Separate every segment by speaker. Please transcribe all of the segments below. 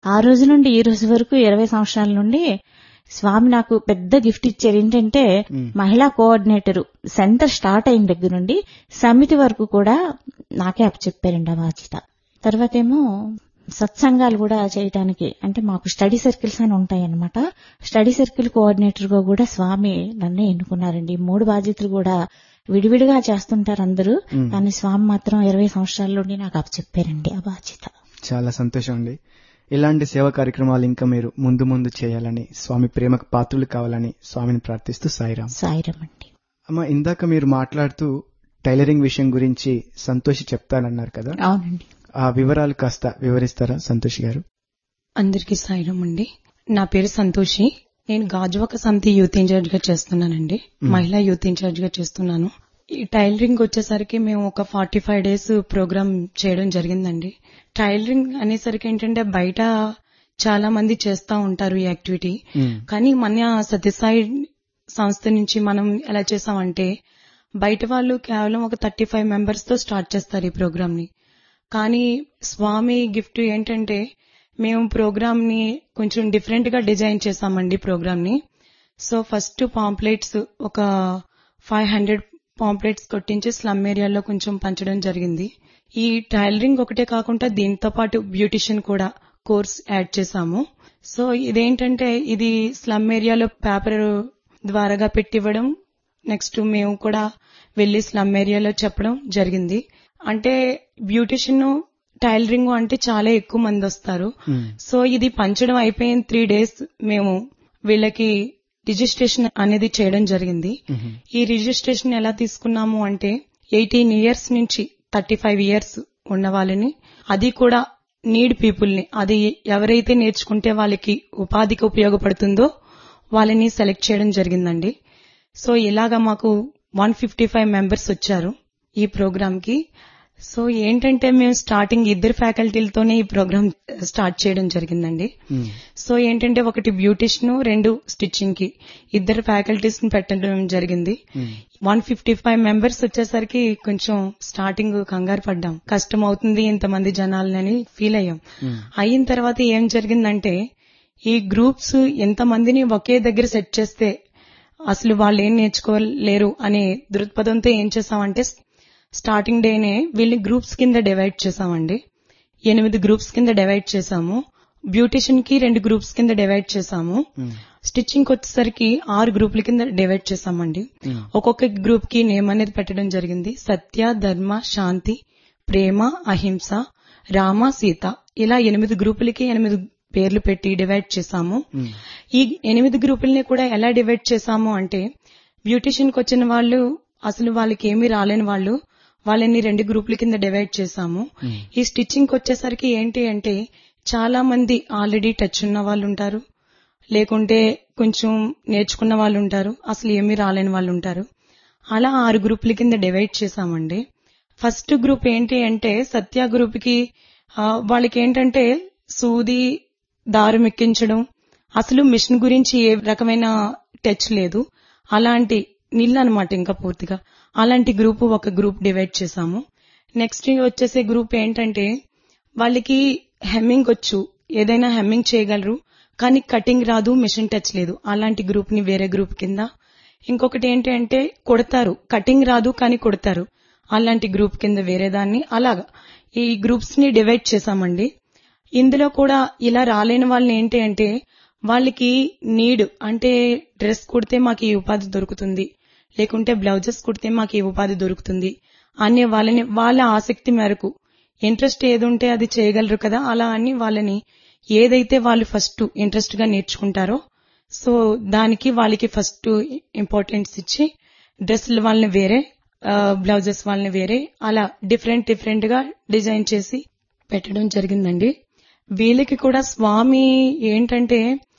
Speaker 1: ఆ రోజు నుండి ఈ రోజు వరకు ఇరవై సంవత్సరాల నుండి స్వామి నాకు పెద్ద గిఫ్ట్ ఇచ్చారు ఏంటంటే
Speaker 2: మ్.
Speaker 1: మహిళా కోఆర్డినేటర్ సెంటర్ స్టార్ట్ అయిన దగ్గర నుండి సమితి వరకు కూడా నాకే అప్పచెప్పారండి ఆ బాధ్యత తర్వాత ఏమో సత్సంగాలు కూడా చేయడానికి అంటే మాకు స్టడీ సర్కిల్స్ అని ఉంటాయి అనమాట స్టడీ సర్కిల్ కోఆర్డినేటర్ గా కూడా స్వామి నన్నే ఎన్నుకున్నారండి ఈ మూడు బాధ్యతలు కూడా విడివిడిగా చేస్తుంటారు అందరూ
Speaker 2: మ్.
Speaker 1: కానీ స్వామి మాత్రం ఇరవై సంవత్సరాల నుండి నాకు అప్పచెప్పారండి ఆ బాధ్యత
Speaker 2: చాలా సంతోషం అండి ఇలాంటి సేవా కార్యక్రమాలు ఇంకా మీరు ముందు ముందు చేయాలని స్వామి ప్రేమకు పాత్రులు కావాలని స్వామిని ప్రార్థిస్తూ సాయిరాం
Speaker 1: సాయిరం అండి
Speaker 2: అమ్మ ఇందాక మీరు మాట్లాడుతూ టైలరింగ్ విషయం గురించి సంతోషి చెప్తానన్నారు కదా
Speaker 1: అవునండి
Speaker 2: ఆ వివరాలు కాస్త వివరిస్తారా సంతోష్ గారు
Speaker 3: అందరికీ సాయిరం అండి నా పేరు సంతోషి నేను గాజువాక సమితి యూత్ ఇన్ఛార్జ్ గా చేస్తున్నానండి మహిళా యూత్ ఇన్ఛార్జ్ గా చేస్తున్నాను ఈ టైలరింగ్ వచ్చేసరికి మేము ఒక ఫార్టీ ఫైవ్ డేస్ ప్రోగ్రామ్ చేయడం జరిగిందండి టైలరింగ్ అనేసరికి ఏంటంటే బయట చాలా మంది చేస్తా ఉంటారు ఈ యాక్టివిటీ
Speaker 2: మ్మ్.
Speaker 3: కానీ మన సత్యసాయి సంస్థ నుంచి మనం ఎలా చేసామంటే బయట వాళ్ళు కేవలం ఒక థర్టీ ఫైవ్ మెంబర్స్ తో స్టార్ట్ చేస్తారు ఈ ప్రోగ్రామ్ ని కానీ స్వామి గిఫ్ట్ ఏంటంటే మేము ప్రోగ్రామ్ ని కొంచెం డిఫరెంట్ గా డిజైన్ చేసామండి ప్రోగ్రామ్ ని సో ఫస్ట్ పాంప్లెట్స్ ఒక ఫైవ్ హండ్రెడ్ పాంప్లెట్స్ కొట్టించి స్లమ్ ఏరియాలో కొంచెం పంచడం జరిగింది ఈ టైలరింగ్ ఒకటే కాకుండా దీంతో పాటు బ్యూటిషియన్ కూడా కోర్స్ యాడ్ చేశాము సో ఇదేంటంటే ఇది స్లమ్ ఏరియాలో పేపర్ ద్వారాగా పెట్టివ్వడం నెక్స్ట్ మేము కూడా వెళ్లి స్లమ్ ఏరియాలో చెప్పడం జరిగింది అంటే బ్యూటిషియన్ టైలరింగ్ అంటే చాలా ఎక్కువ మంది వస్తారు
Speaker 2: మ్మ్.
Speaker 3: సో ఇది పంచడం అయిపోయిన త్రీ డేస్ మేము వీళ్ళకి రిజిస్ట్రేషన్ అనేది చేయడం జరిగింది
Speaker 2: మ్మ్.
Speaker 3: ఈ రిజిస్ట్రేషన్ ఎలా తీసుకున్నాము అంటే ఎయిటీన్ ఇయర్స్ నుంచి థర్టీ ఫైవ్ ఇయర్స్ ఉన్న వాళ్ళని అది కూడా నీడ్ పీపుల్ ని అది ఎవరైతే నేర్చుకుంటే వాళ్ళకి ఉపాధికి ఉపయోగపడుతుందో వాళ్ళని సెలెక్ట్ చేయడం జరిగిందండి సో ఇలాగా మాకు వన్ ఫిఫ్టీ ఫైవ్ మెంబర్స్ వచ్చారు ఈ ప్రోగ్రామ్ కి సో ఏంటంటే మేము స్టార్టింగ్ ఇద్దరు ఫ్యాకల్టీలతోనే ఈ ప్రోగ్రామ్ స్టార్ట్ చేయడం జరిగిందండి
Speaker 2: మ్మ్.
Speaker 3: సో ఏంటంటే ఒకటి బ్యూటిషియన్ రెండు స్టిచ్చింగ్ కి ఇద్దరు ఫ్యాకల్టీస్ ని పెట్టడం జరిగింది
Speaker 2: మ్మ్.
Speaker 3: వన్ ఫిఫ్టీ ఫైవ్ మెంబర్స్ వచ్చేసరికి కొంచెం స్టార్టింగ్ కంగారు పడ్డాం కష్టం అవుతుంది ఇంతమంది జనాలని ఫీల్ అయ్యాం
Speaker 2: మ్మ్.
Speaker 3: అయిన తర్వాత ఏం జరిగిందంటే ఈ గ్రూప్స్ ఎంతమందిని ఒకే దగ్గర సెట్ చేస్తే అసలు వాళ్ళు ఏం నేర్చుకోలేరు అనే దృక్పథంతో ఏం చేసామంటే స్టార్టింగ్ డేనే వీళ్ళని గ్రూప్స్ కింద డివైడ్ చేసామండి ఎనిమిది గ్రూప్స్ కింద డివైడ్ చేసాము బ్యూటిషియన్ కి రెండు గ్రూప్స్ కింద డివైడ్ చేసాము
Speaker 2: మ్మ్.
Speaker 3: స్టిచ్చింగ్ వచ్చేసరికి ఆరు గ్రూపుల కింద డివైడ్ చేసామండి
Speaker 2: మ్మ్.
Speaker 3: ఒక్కొక్క గ్రూప్ కి నేమ్ అనేది పెట్టడం జరిగింది సత్య ధర్మ శాంతి ప్రేమ అహింస రామ సీత ఇలా ఎనిమిది గ్రూపులకి ఎనిమిది పేర్లు పెట్టి డివైడ్ చేసాము
Speaker 2: మ్మ్.
Speaker 3: ఈ ఎనిమిది గ్రూపుల్ని కూడా ఎలా డివైడ్ చేసాము అంటే బ్యూటిషియన్ కి వచ్చిన వాళ్ళు అసలు వాళ్ళకి ఏమీ రాలేని వాళ్ళు వాళ్ళని రెండు గ్రూపుల కింద డివైడ్ చేసాము
Speaker 2: మ్మ్.
Speaker 3: ఈ స్టిచ్చింగ్ వచ్చేసరికి ఏంటి అంటే చాలా మంది ఆల్రెడీ టచ్ ఉన్న వాళ్ళు ఉంటారు లేకుంటే కొంచెం నేర్చుకున్న వాళ్ళు ఉంటారు అసలు ఏమీ రాలేని వాళ్ళు ఉంటారు అలా ఆరు గ్రూపుల కింద డివైడ్ చేసామండి ఫస్ట్ గ్రూప్ ఏంటి అంటే సత్య గ్రూప్ కి ఆ, వాళ్ళకి ఏంటంటే సూది దారం ఎక్కించడం అసలు మిషన్ గురించి ఏ రకమైన టచ్ లేదు అలాంటి నీళ్ళు అనమాట ఇంకా పూర్తిగా అలాంటి గ్రూప్ ఒక గ్రూప్ డివైడ్ చేసాము నెక్స్ట్ వచ్చేసే గ్రూప్ ఏంటంటే వాళ్ళకి హెమ్మింగ్ వచ్చు ఏదైనా హెమ్మింగ్ చేయగలరు కానీ కటింగ్ రాదు మిషన్ టచ్ లేదు అలాంటి గ్రూప్ ని వేరే గ్రూప్ కింద ఇంకొకటి ఏంటి అంటే కొడతారు కటింగ్ రాదు కానీ కొడతారు అలాంటి గ్రూప్ కింద వేరే దాన్ని అలాగా ఈ గ్రూప్స్ ని డివైడ్ చేసామండి ఇందులో కూడా ఇలా రాలేని వాళ్ళని ఏంటి అంటే వాళ్ళకి నీడ్ అంటే డ్రెస్ కుడితే మాకు ఈ ఉపాధి దొరుకుతుంది లేకుంటే బ్లౌజెస్ కుడితే మాకు ఈ ఉపాధి దొరుకుతుంది అనే వాళ్ళని వాళ్ళ ఆసక్తి మేరకు ఇంట్రెస్ట్ ఏది ఉంటే అది చేయగలరు కదా అలా అని వాళ్ళని ఏదైతే వాళ్ళు ఫస్ట్ ఇంట్రెస్ట్ గా నేర్చుకుంటారో సో దానికి వాళ్ళకి ఫస్ట్ ఇంపార్టెన్స్ ఇచ్చి డ్రెస్సులు వాళ్ళని వేరే బ్లౌజెస్ వాళ్ళని వేరే అలా డిఫరెంట్ డిఫరెంట్ గా డిజైన్ చేసి పెట్టడం జరిగిందండి వీళ్ళకి కూడా స్వామి ఏంటంటే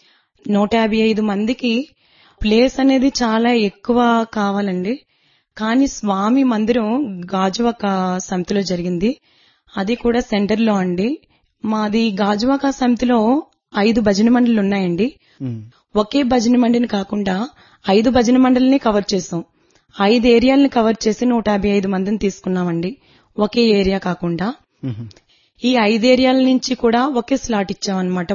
Speaker 3: నూట యాభై ఐదు మందికి ప్లేస్ అనేది చాలా ఎక్కువ కావాలండి కానీ స్వామి మందిరం గాజువాక సమితిలో జరిగింది అది కూడా సెంటర్ లో అండి మాది గాజువాక సమితిలో ఐదు భజన మండలి ఉన్నాయండి
Speaker 2: మ్మ్.
Speaker 3: ఒకే భజన మండలిని కాకుండా ఐదు భజన మండలిని కవర్ చేసాం ఐదు ఏరియాలను కవర్ చేసి నూట యాభై ఐదు మందిని తీసుకున్నామండి ఒకే ఏరియా కాకుండా
Speaker 2: మ్మ్.
Speaker 3: ఈ ఐదు ఏరియాల నుంచి కూడా ఒకే స్లాట్ ఇచ్చామన్నమాట